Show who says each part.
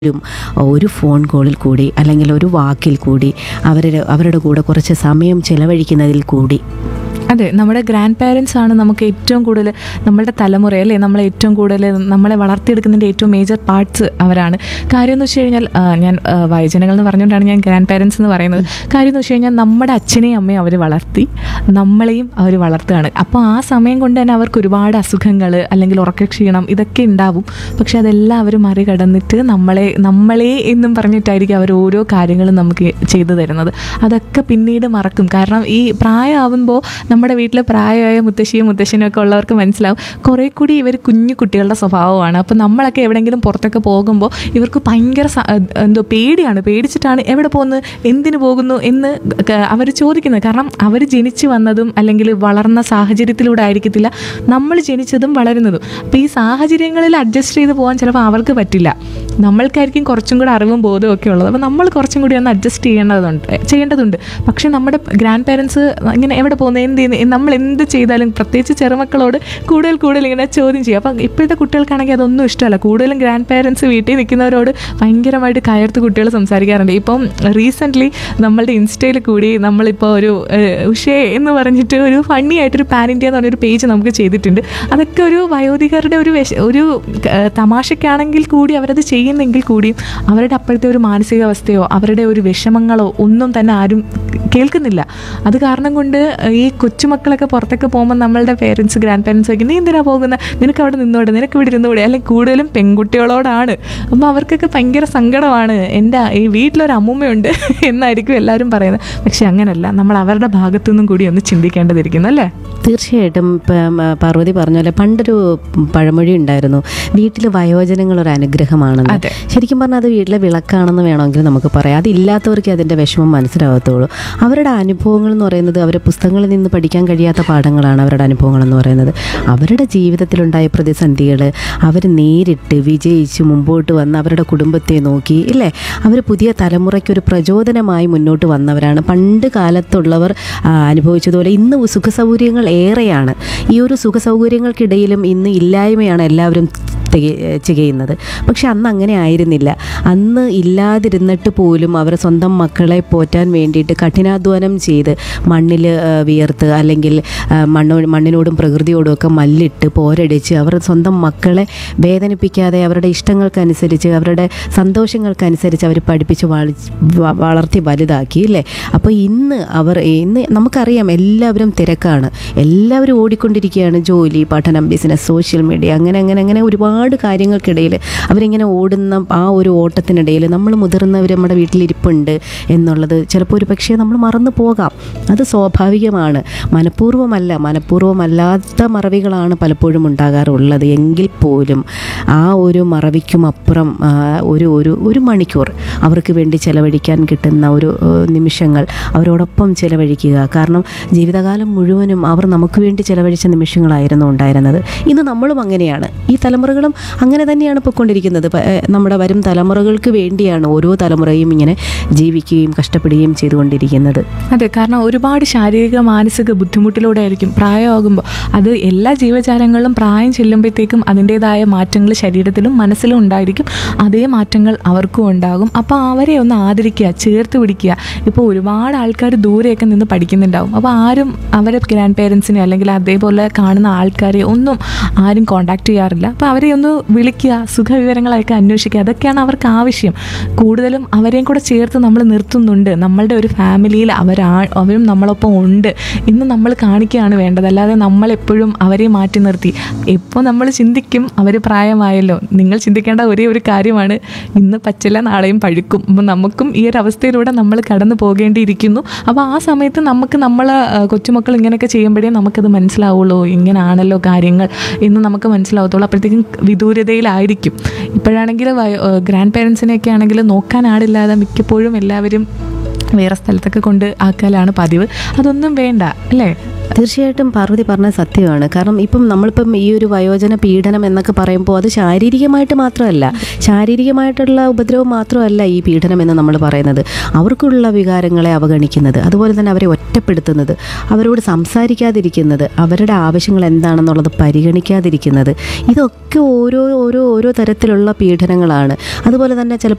Speaker 1: ും ഒരു ഫോൺ കോളിൽ കൂടി അല്ലെങ്കിൽ ഒരു വാക്കിൽ കൂടി അവരുടെ അവരുടെ കൂടെ കുറച്ച് സമയം ചെലവഴിക്കുന്നതിൽ കൂടി
Speaker 2: അതെ നമ്മുടെ ഗ്രാൻഡ് പാരൻസ് ആണ് നമുക്ക് ഏറ്റവും കൂടുതൽ നമ്മളുടെ തലമുറ അല്ലേ നമ്മളെ ഏറ്റവും കൂടുതൽ നമ്മളെ വളർത്തിയെടുക്കുന്നതിൻ്റെ ഏറ്റവും മേജർ പാർട്സ് അവരാണ് കാര്യം എന്ന് വെച്ച് കഴിഞ്ഞാൽ ആ, ഞാൻ ആ, വയോജനങ്ങൾ എന്ന് പറഞ്ഞുകൊണ്ടാണ് ഞാൻ ഗ്രാൻഡ് പാരൻസ് എന്ന് പറയുന്നത് കാര്യം എന്ന് വെച്ച് കഴിഞ്ഞാൽ നമ്മുടെ അച്ഛനെയും അമ്മയും അവർ വളർത്തി നമ്മളെയും അവർ വളർത്തുകയാണ് അപ്പോൾ ആ സമയം കൊണ്ട് തന്നെ അവർക്ക് ഒരുപാട് അസുഖങ്ങൾ അല്ലെങ്കിൽ ഉറക്കക്ഷീണം ഇതൊക്കെ ഉണ്ടാവും പക്ഷെ അതെല്ലാം അവർ മറികടന്നിട്ട് നമ്മളെ നമ്മളെ എന്നും പറഞ്ഞിട്ടായിരിക്കും അവർ ഓരോ കാര്യങ്ങളും നമുക്ക് ചെയ്തു തരുന്നത് അതൊക്കെ പിന്നീട് മറക്കും കാരണം ഈ പ്രായമാവുമ്പോൾ നമ്മുടെ വീട്ടിൽ പ്രായമായ മുത്തശ്ശിയും മുത്തശ്ശനും ഒക്കെ ഉള്ളവർക്ക് മനസ്സിലാവും കുറേ കൂടി ഇവർ കുഞ്ഞു കുട്ടികളുടെ സ്വഭാവമാണ് അപ്പോൾ നമ്മളൊക്കെ എവിടെയെങ്കിലും പുറത്തൊക്കെ പോകുമ്പോൾ ഇവർക്ക് ഭയങ്കര സ- എന്തോ പേടിയാണ് പേടിച്ചിട്ടാണ് എവിടെ പോകുന്നത് എന്തിനു പോകുന്നു എന്ന് അവർ ചോദിക്കുന്നത് കാരണം അവർ ജനിച്ചു വന്നതും അല്ലെങ്കിൽ വളർന്ന സാഹചര്യത്തിലൂടെ ആയിരിക്കത്തില്ല നമ്മൾ ജനിച്ചതും വളരുന്നതും അപ്പോൾ ഈ സാഹചര്യങ്ങളിൽ അഡ്ജസ്റ്റ് ചെയ്ത് പോകാൻ ചിലപ്പോൾ അവർക്ക് പറ്റില്ല നമ്മൾക്കായിരിക്കും കുറച്ചും കൂടെ അറിവും ബോധവും ഒക്കെ ഉള്ളത് അപ്പോൾ നമ്മൾ കുറച്ചും കൂടി ഒന്ന് അഡ്ജസ്റ്റ് ചെയ്യേണ്ടതുണ്ട് ചെയ്യേണ്ടതുണ്ട് പക്ഷേ നമ്മുടെ ഗ്രാൻഡ് പാരൻസ് ഇങ്ങനെ എവിടെ പോകുന്നത് എന്ത് ചെയ്യുന്നു നമ്മൾ എന്ത് ചെയ്താലും പ്രത്യേകിച്ച് ചെറുമക്കളോട് കൂടുതൽ കൂടുതൽ ഇങ്ങനെ ചോദ്യം ചെയ്യും അപ്പം ഇപ്പോഴത്തെ കുട്ടികൾക്കാണെങ്കിൽ അതൊന്നും ഇഷ്ടമല്ല കൂടുതലും ഗ്രാൻഡ് പാരൻസ് വീട്ടിൽ നിൽക്കുന്നവരോട് ഭയങ്കരമായിട്ട് കയർത്ത് കുട്ടികൾ സംസാരിക്കാറുണ്ട് ഇപ്പം റീസെൻ്റ്ലി നമ്മളുടെ ഇൻസ്റ്റയിൽ കൂടി നമ്മളിപ്പോൾ ഒരു ഏഹ്, ഉഷേ എന്ന് പറഞ്ഞിട്ട് ഒരു ഫണ്ണി ആയിട്ടൊരു പാൻ ഇന്ത്യ എന്ന് പറഞ്ഞൊരു പേജ് നമുക്ക് ചെയ്തിട്ടുണ്ട് അതൊക്കെ ഒരു വയോധികരുടെ ഒരു വിഷ ഒരു ഏഹ്, തമാശയ്ക്കാണെങ്കിൽ കൂടി അവരത് ചെയ്യുന്നെങ്കിൽ കൂടിയും അവരുടെ അപ്പോഴത്തെ ഒരു മാനസികാവസ്ഥയോ അവരുടെ ഒരു വിഷമങ്ങളോ ഒന്നും തന്നെ ആരും കേൾക്കുന്നില്ല അത് കാരണം കൊണ്ട് ഈ കൊച്ചുമക്കളൊക്കെ പുറത്തൊക്കെ പോകുമ്പോൾ നമ്മളുടെ പേരൻസ് ഗ്രാൻഡ് പേരൻസ് ഒക്കെ നീ എന്തിനാ പോകുന്നത് നിനക്ക് അവിടെ നിന്നോടെ നിനക്ക് ഇവിടെ ഇരുന്നൂടെ അല്ലെങ്കിൽ കൂടുതലും പെൺകുട്ടികളോടാണ് അപ്പോൾ അവർക്കൊക്കെ ഭയങ്കര സങ്കടമാണ് എൻ്റെ ഈ വീട്ടിലൊരു അമ്മൂമ്മയുണ്ട് എന്നായിരിക്കും എല്ലാവരും പറയുന്നത് പക്ഷെ അങ്ങനല്ല നമ്മൾ അവരുടെ ഭാഗത്തുനിന്നും കൂടി ഒന്ന് ചിന്തിക്കേണ്ടതിരിക്കുന്നു അല്ലേ
Speaker 1: തീർച്ചയായിട്ടും ഇപ്പം ആ, പാർവതി പറഞ്ഞ പോലെ പണ്ടൊരു പഴമൊഴി ഉണ്ടായിരുന്നു വീട്ടിൽ വയോജനങ്ങൾ ഒരു അനുഗ്രഹമാണെന്ന്
Speaker 2: അതെ.
Speaker 1: ശരിക്കും പറഞ്ഞാൽ അത് വീട്ടിലെ വിളക്കാണെന്ന് വേണമെങ്കിൽ നമുക്ക് പറയാം അതില്ലാത്തവർക്ക് അതിൻ്റെ വിഷമം മനസ്സിലാകത്തുള്ളൂ അവരുടെ അനുഭവങ്ങൾ എന്ന് പറയുന്നത് അവർ പുസ്തകങ്ങളിൽ നിന്ന് പഠിക്കാൻ കഴിയാത്ത പാഠങ്ങളാണ് അവരുടെ അനുഭവങ്ങൾ എന്ന് പറയുന്നത് അവരുടെ ജീവിതത്തിലുണ്ടായ പ്രതിസന്ധികൾ അവർ നേരിട്ട് വിജയിച്ച് മുമ്പോട്ട് വന്ന് അവരുടെ കുടുംബത്തെ നോക്കി ഇല്ലേ അവർ പുതിയ തലമുറയ്ക്ക് ഒരു പ്രചോദനമായി മുന്നോട്ട് വന്നവരാണ് പണ്ട് കാലത്തുള്ളവർ ആ, അനുഭവിച്ചതുപോലെ ഇന്ന് സുഖസൗകര്യങ്ങൾ ഏറെയാണ് ഈ ഒരു സുഖസൗകര്യങ്ങൾക്കിടയിലും ഇന്ന് ഇല്ലായ്മയാണ് എല്ലാവരും തിക- ചെയ്യുന്നത് പക്ഷെ അന്ന് അങ്ങനെ ആയിരുന്നില്ല അന്ന് ഇല്ലാതിരുന്നിട്ട് പോലും അവർ സ്വന്തം മക്കളെ പോറ്റാൻ വേണ്ടിയിട്ട് കഠിനാധ്വാനം ചെയ്ത് മണ്ണിൽ വിയർത്ത് അല്ലെങ്കിൽ ആ, മണ്ണോ മണ്ണിനോടും പ്രകൃതിയോടും ഒക്കെ മല്ലിട്ട് പോരടിച്ച് അവർ സ്വന്തം മക്കളെ വേദനിപ്പിക്കാതെ അവരുടെ ഇഷ്ടങ്ങൾക്കനുസരിച്ച് അവരുടെ സന്തോഷങ്ങൾക്കനുസരിച്ച് അവർ പഠിപ്പിച്ച് വളി വ- വളർത്തി വലുതാക്കി ഇല്ലേ അപ്പോൾ ഇന്ന് അവർ ഇന്ന് നമുക്കറിയാം എല്ലാവരും തിരക്കാണ് എല്ലാവരും ഓടിക്കൊണ്ടിരിക്കുകയാണ് ജോലി പഠനം ബിസിനസ് സോഷ്യൽ മീഡിയ അങ്ങനെ അങ്ങനെ അങ്ങനെ ഒരുപാട് കാര്യങ്ങൾക്കിടയിൽ അവരിങ്ങനെ ഓടുന്ന ആ ഒരു ഓട്ടത്തിനിടയിൽ നമ്മൾ മുതിർന്നവർ നമ്മുടെ വീട്ടിലിരിപ്പുണ്ട് എന്നുള്ളത് ചിലപ്പോൾ ഒരു പക്ഷേ നമ്മൾ മറന്നു പോകാം അത് സ്വാഭാവികമാണ് മനഃപൂർവ്വമല്ല മനഃപൂർവ്വമല്ലാത്ത മറവികളാണ് പലപ്പോഴും ഉണ്ടാകാറുള്ളത് എങ്കിൽ പോലും ആ ഒരു മറവിക്കും അപ്പുറം ആ, ഒരു ഒരു ഒരു മണിക്കൂർ അവർക്ക് വേണ്ടി ചെലവഴിക്കാൻ കിട്ടുന്ന ഒരു ഏഹ്, നിമിഷങ്ങൾ അവരോടൊപ്പം ചെലവഴിക്കുക കാരണം ജീവിതകാലം മുഴുവനും അവർ നമുക്ക് വേണ്ടി ചെലവഴിച്ച നിമിഷങ്ങളായിരുന്നു ഉണ്ടായിരുന്നത് ഇന്ന് നമ്മളും അങ്ങനെയാണ് ഈ തലമുറകളും അങ്ങനെ തന്നെയാണ് പൊയ്ക്കൊണ്ടിരിക്കുന്നത് പ- ഏഹ്, നമ്മുടെ വരും തലമുറകൾക്ക് വേണ്ടിയാണ് ഓരോ തലമുറയും ഇങ്ങനെ ജീവിക്കുകയും കഷ്ടപ്പെടുകയും ചെയ്തുകൊണ്ടിരിക്കുന്നത്
Speaker 2: അതെ കാരണം ഒരുപാട് ശാരീരിക മാനസിക ബുദ്ധിമുട്ടിലൂടെ ആയിരിക്കും പ്രായമാകുമ്പോൾ അത് എല്ലാ ജീവജാലങ്ങളിലും പ്രായം ചെല്ലുമ്പോഴത്തേക്കും അതിൻ്റെതായ മാറ്റങ്ങൾ ശരീരത്തിലും മനസ്സിലും ഉണ്ടായിരിക്കും അതേ മാറ്റങ്ങൾ അവർക്കും ഉണ്ടാകും അപ്പോൾ അവരെ ഒന്ന് ആദരിക്കുക ചേർത്ത് പിടിക്കുക ഇപ്പോൾ ഒരുപാട് ആൾക്കാർ ദൂരെയൊക്കെ നിന്ന് പഠിക്കുന്നുണ്ടാവും അപ്പോൾ ആരും അവരെ ഗ്രാൻഡ് പേരൻസിനെ അല്ലെങ്കിൽ അതേപോലെ കാണുന്ന ആൾക്കാരെ ഒന്നും ആരും കോണ്ടാക്ട് ചെയ്യാറില്ല അപ്പോൾ അവരെ ഒന്ന് വിളിക്കുക സുഖവിവരങ്ങളൊക്കെ അന്വേഷിക്കുക അതൊക്കെയാണ് അവർക്ക് ആവശ്യം കൂടുതലും അവരെയും കൂടെ ചേർത്ത് നമ്മൾ നിർത്തുന്നുണ്ട് നമ്മളുടെ ഒരു ഫാമിലിയിൽ അവരാ അവരും നമ്മളൊപ്പം ഉണ്ട് ഇന്ന് നമ്മൾ കാണിക്കുകയാണ് വേണ്ടത് അല്ലാതെ നമ്മളെപ്പോഴും അവരെ മാറ്റി നിർത്തി എപ്പോൾ നമ്മൾ ചിന്തിക്കും അവർ പ്രായമായല്ലോ നിങ്ങൾ ചിന്തിക്കേണ്ട ഒരേ ഒരു കാര്യമാണ് ഇന്ന് പച്ചില നാളെയും പഴുക്കും അപ്പോൾ നമുക്കും ഈ ഒരു അവസ്ഥയിലൂടെ നമ്മൾ കടന്നു പോകേണ്ടിയിരിക്കുന്നു അപ്പോൾ ആ സമയത്ത് നമുക്ക് നമ്മൾ കൊച്ചുമക്കൾ ഇങ്ങനെയൊക്കെ ചെയ്യുമ്പോഴേ നമുക്കത് മനസ്സിലാവുള്ളൂ ഇങ്ങനെയാണല്ലോ കാര്യങ്ങൾ എന്ന് നമുക്ക് മനസ്സിലാവത്തുള്ളൂ അപ്പോഴത്തേക്കും വിദൂരതയിലായിരിക്കും ഇപ്പോഴാണെങ്കിൽ ഗ്രാൻഡ് പേരൻസിനെയൊക്കെ ആണെങ്കിൽ നോക്കാൻ ആളില്ലാതെ മിക്കപ്പോഴും എല്ലാവരും വേറെ സ്ഥലത്തൊക്കെ കൊണ്ട് ആക്കലാണ് പതിവ് അതൊന്നും വേണ്ട അല്ലേ
Speaker 1: തീർച്ചയായിട്ടും പാർവതി പറഞ്ഞത് സത്യമാണ് കാരണം ഇപ്പം നമ്മളിപ്പം ഈ ഒരു വയോജന പീഡനം എന്നൊക്കെ പറയുമ്പോൾ അത് ശാരീരികമായിട്ട് മാത്രമല്ല ശാരീരികമായിട്ടുള്ള ഉപദ്രവം മാത്രമല്ല ഈ പീഡനം എന്ന് നമ്മൾ പറയുന്നത് അവർക്കുള്ള വികാരങ്ങളെ അവഗണിക്കുന്നത് അതുപോലെ തന്നെ അവരെ ഒറ്റപ്പെടുത്തുന്നത് അവരോട് സംസാരിക്കാതിരിക്കുന്നത് അവരുടെ ആവശ്യങ്ങൾ എന്താണെന്നുള്ളത് പരിഗണിക്കാതിരിക്കുന്നത് ഇതൊക്കെ ഓരോ ഓരോ ഓരോ തരത്തിലുള്ള പീഡനങ്ങളാണ് അതുപോലെ തന്നെ ചിലപ്പോൾ